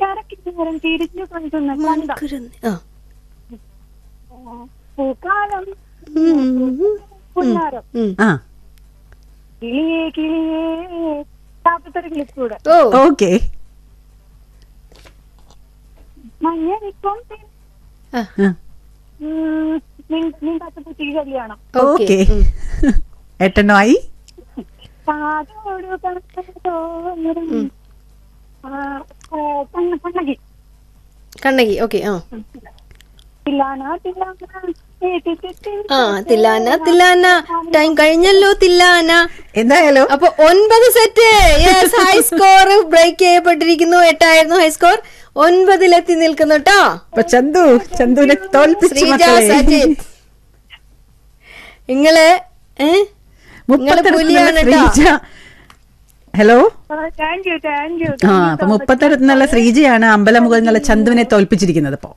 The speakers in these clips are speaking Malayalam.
കരക്കിരം തിരിച്ചു കൊണ്ടുവന്ന കണ്ട കുരുന്ന്. ആ. പൂക്കാലം ഉം, ഉം, പുന്നാരം ഉം. ആ കിളിയേ കിളിയേ താപ്പത്തൊരു കിളിക്കൂടെ ഓ ഓക്കെ മഞ്ഞരിക്കും ആ, ആ നിന്റെ കുട്ടി കല്യാണം ഓക്കെ ഓക്കെ ഉം. എട്ടെണ്ണമായി കാതോട് കണക്കോടും കണ്ണകി കണ്ണകി ഓക്കെ ആ തില്ലാന തില്ലാന ഏ, തി, തി, തി. ആ തില്ലാന തില്ലാന ടൈം കഴിഞ്ഞല്ലോ തില്ലാന എന്തായാലും അപ്പൊ ഒൻപത് set yes high score break ചെയ്യപ്പെട്ടിരിക്കുന്നു എട്ടായിരുന്നു ഹൈ സ്കോർ ഒൻപതിലെത്തി നിൽക്കുന്നു കേട്ടോ അപ്പൊ ചന്തു ചന്തുവിനെ തോൽപ്പിച്ചു ശ്രീജ മക്കളെ സജിത് നിങ്ങള് ഏ നിങ്ങള് പുലിയാണ് മുപ്പത്തെടുത്തുള്ള ട്ടോ. ശ്രീജ ഹലോ ആ, താങ്ക് യു താങ്ക് യു ആ അപ്പൊ മുപ്പത്തെടുത്തുള്ള ശ്രീജയാണ് അമ്പലമുഖൽ എന്നുള്ള ചന്തുവിനെ തോൽപ്പിച്ചിരിക്കുന്നത് ഇപ്പൊ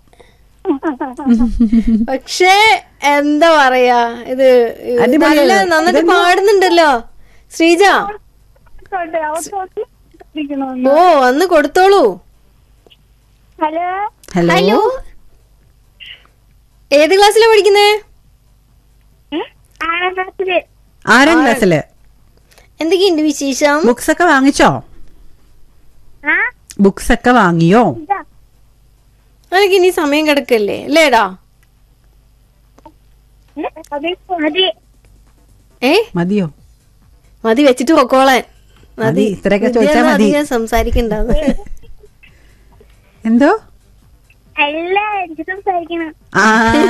പക്ഷേ എന്താ പറയാ ഇത് അടിപൊളിയാണ്. നല്ല നന്നായിട്ട് പാടുന്നുണ്ടല്ലോ ശ്രീജ ആയിക്കോട്ടെ, അവർക്ക് ഒത്തിരി ഓ അന്ന് കൊടുത്തോളൂ ഹലോ ഹലോ ഹലോ ഏത് ക്ലാസ്സിലാ പഠിക്കുന്നേ ആറാം ക്ലാസ്സില് ആറാം ക്ലാസ്സില് എന്തൊക്കെയുണ്ട് വിശേഷം ബുക്സ് ഒക്കെ വാങ്ങിച്ചോ ആ ബുക്സ് ഒക്കെ വാങ്ങിയോ ഇതാ എനിക്ക് ഇനി സമയം കിടക്കല്ലേ അല്ലേടാ അത് മതി ഏ മതിയോ മതി വെച്ചിട്ട് പൊക്കോളാൻ മതി, ഇത്രയൊക്കെ ചോദിച്ചാ വിദ്യ മതി. അധികം സംസാരിക്കണ്ടാന്ന് എന്തോ അല്ല എനിക്ക് സംസാരിക്കണം ആ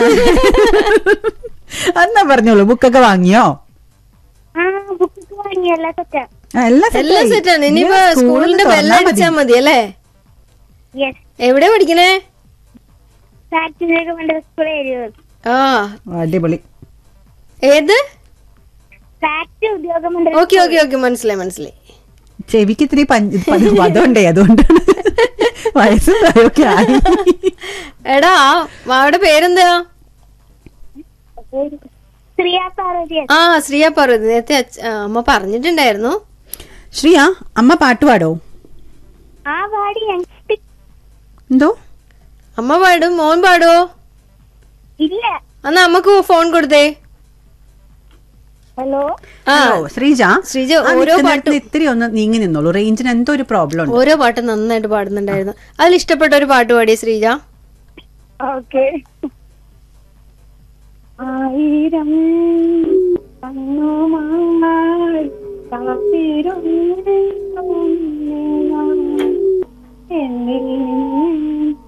എന്നാ പറഞ്ഞോളൂ ബുക്കൊക്കെ വാങ്ങിയോ ആ ബുക്ക് വാങ്ങി എല്ലാ സെറ്റാ ആ, എല്ലാം set എല്ലാം ആയി. സെറ്റാണ് ഇനിയിപ്പോ ഇനി സ്കൂളിൽ സ്കൂളിന്റെ തുറന്നാ ബെല്ലടിച്ചാ മതി. മതി അല്ലേ യെസ് എവിടെ പഠിക്കണേ ഫാക്ടറിയിലേക്ക് വേണ്ട സ്കൂൾ ഏരിയ ആ അടിപൊളി ഏത് ഫാക്ടറി ഉദ്യോഗമന്ത്രി ഓക്കെ ഓക്കെ ഓക്കെ മനസ്സിലായി മനസ്സിലായി ചെവിക്ക് ഇത്തിരി പഞ്ച് പ- പദമുണ്ടേ അതുകൊണ്ടാണ് വയസ്സും പ്രായമൊക്കെ ആയി എടാ അവിടെ പേരെന്താ ശ്രീയ പാർവതി ആ ശ്രീയ പാർവതി നേരത്തെ അച്ഛ- ആ, അമ്മ പറഞ്ഞിട്ടുണ്ടായിരുന്നു ശ്രീയ അമ്മ പാട്ട് പാടോ ആ പാടി ഞങ്ങൾക്ക് എന്തോ അമ്മ പാടും മോൻ പാടുവോ ഇല്ല എന്നാ അമ്മക്ക് ഫോൺ കൊടുത്തേ ഹലോ ആ ഹലോ ശ്രീജ ശ്രീജ ആ ഓരോ നിൽക്കുന്നിടത്ത് ഇത്തിരി ഒന്ന് നീങ്ങി നിന്നോളൂ റേഞ്ചിന് എന്തോ ഒരു പ്രോബ്ലം ഉണ്ട് ഓരോ പാട്ട് നന്നായിട്ട് പാടുന്നുണ്ടായിരുന്നു അതിൽ ഇഷ്ടപ്പെട്ട ഒരു പാട്ട് പാടിയ ശ്രീജ ഓക്കെ ആയിരം കണ്ണുമായി കാത്തിരുന്നു ഞാൻ. എന്നിൽ നിന്നും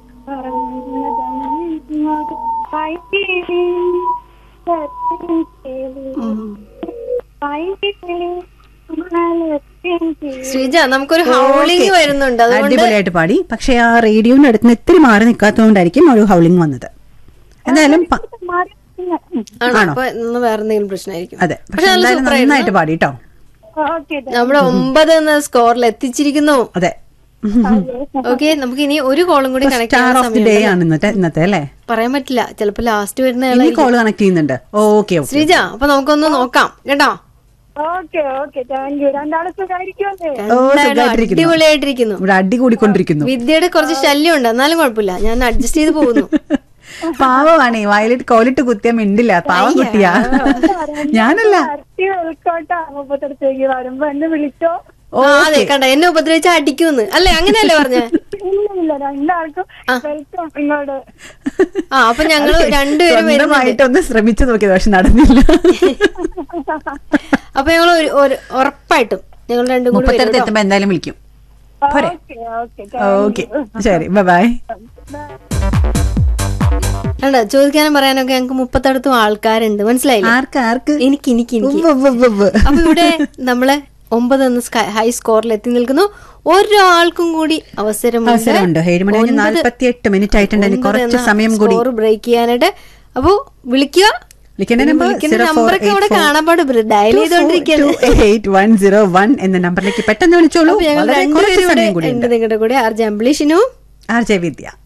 പറഞ്ഞതന്നൊരു പൈകിളി, സത്യം കേളി. പൈകിളി, മലത്തിൻ കിളി. ശ്രീജ നമുക്കൊരു ഹൗളിംഗ് വരുന്നുണ്ട് അതുകൊണ്ട് അടിപൊളിയായിട്ട് പാടി പക്ഷെ ആ റേഡിയോന്റെ അടുത്ത് നിന്ന് ഇത്തിരി മാറി നിൽക്കാത്തതുകൊണ്ടായിരിക്കും ഒരു ഹൗളിംഗ് വന്നത് എന്തായാലും പ- മാറി പിന്നെ. ആണോ ആണോ? അപ്പൊ ഇന്ന് വേറെ എന്തെങ്കിലും പ്രശ്നമായിരിക്കും അതെ പക്ഷെ പക്ഷെ നല്ല എന്തായാലും സൂപ്പർ നന്നായിട്ട് പാടി കേട്ടോ ഓക്കെ നമ്മുടെ ഒമ്പത് എന്ന സ്കോറിൽ എത്തിച്ചിരിക്കുന്നു അതെ ഓക്കെ നമുക്ക് ഇനി ഒരു കോളും കൂടി കണക്ട് സ്റ്റാർ ചെയ്യാൻ ഓഫ് ദി ഡേ സമയം ആണ് ഇന്നത്തെ ഇന്നത്തെ അല്ലേ പറയാൻ പറ്റില്ല ചിലപ്പോ ലാസ്റ്റ് വരുന്ന ഇനി ആളായിരിക്കും. കോള് കണക്ട് ചെയ്യുന്നുണ്ട് ഓക്കെ ഓക്കെ ശ്രീജ അപ്പൊ നമുക്കൊന്ന് നോക്കാം കേട്ടോ ഓക്കെ ഓക്കെ താങ്ക് യു രണ്ടാളും സുഖമായിരിക്കുമല്ലേ ഓ, എന്തായാലും സുഖായിട്ടിരിക്കുന്നു. അടിപൊളിയായിട്ടിരിക്കുന്നു ഇവിടെ അടി കൂടിക്കൊണ്ടിരിക്കുന്നു വിദ്യയുടെ കുറച്ച് ശല്യം ഉണ്ട് എന്നാലും കുഴപ്പമില്ല ഞാൻ അഡ്ജസ്റ്റ് ചെയ്ത് പോകുന്നു പാവമാണേ വയലിട്ട് കോലിട്ട് കുത്തിയ മിണ്ടില്ല പാവം കുട്ടിയാ ഞാനല്ല പാർട്ടി വെൽക്കോട്ടാ മുപ്പത്തടുത്തേക്ക് വരുമ്പോ എന്നെ വിളിച്ചോ ആ, അതെ കണ്ട എന്നെ ഉപദ്രവിച്ച അടിക്കൂന്ന് അല്ലേ അങ്ങനെയല്ലേ പറഞ്ഞേ ഇല്ല ഇല്ല രണ്ടാൾക്കും വെൽക്കം ഇങ്ങോട്ട് ആ അപ്പൊ ഞങ്ങള് രണ്ടുപേരും വരുന്നുണ്ട് സ്വന്തമായിട്ടൊന്ന് ശ്രമിച്ചു നോക്കിയത് പക്ഷെ നടന്നില്ല അപ്പൊ ഞങ്ങൾ ഒരു ഒരു- ഉറപ്പായിട്ടും ഞങ്ങൾ രണ്ടും കൂടി വരും മുപ്പത്തടുത്ത് കേട്ടോ. എത്തുമ്പോ എന്തായാലും വിളിക്കും പോരെ ഓക്കെ ഓക്കെ ഓക്കെ ശരി ബൈ ബൈ കണ്ടോ ചോദിക്കാനും പറയാനൊക്കെ ഞങ്ങൾക്ക് മുപ്പത്തടുത്തും ആൾക്കാരുണ്ട് മനസ്സിലായില്ലേ ആർക്ക് ആർക്ക് എനിക്ക് എനിക്ക് എനിക്ക് ഉവ്വ് ഉവ്വ് ഉവ്വ് ഉവ്വ്. അപ്പൊ ഇവിടെ നമ്മള് ഒമ്പത് എന്ന സ്ക- ഹൈ സ്കോറിൽ എത്തി നിൽക്കുന്നു ഒരാൾക്കും കൂടി അവസരമുണ്ട് അവസരമുണ്ട് ഏഴ് മണി കഴിഞ്ഞ് നാല്പത്തി എട്ട് മിനിറ്റ് ആയിട്ടുണ്ട് ഇനി കുറച്ച് സമയം കൂടി സ്കോർ ബ്രേക്ക് ചെയ്യാനായിട്ട് അപ്പൊ വിളിക്കുക വിളിക്കേണ്ട നമ്പർ വിളിക്കുന്ന നമ്പറൊക്കെ അവിടെ കാണാൻ പാടും ഡയൽ ചെയ്തോണ്ടിരിക്കുന്നത് എയ്റ്റ് വൺ സീറോ വൺ എന്ന നമ്പറിലേക്ക് പെട്ടെന്ന് വിളിച്ചോളൂ അപ്പൊ ഞങ്ങൾ വളരെ കുറച്ച് രണ്ടുപേരും സമയം കൂടി ഇവിടെ ഉണ്ട് നിങ്ങളുടെ കൂടെ ആർ ജംബ്ലീഷിനും ആർ ജെ വിദ്യ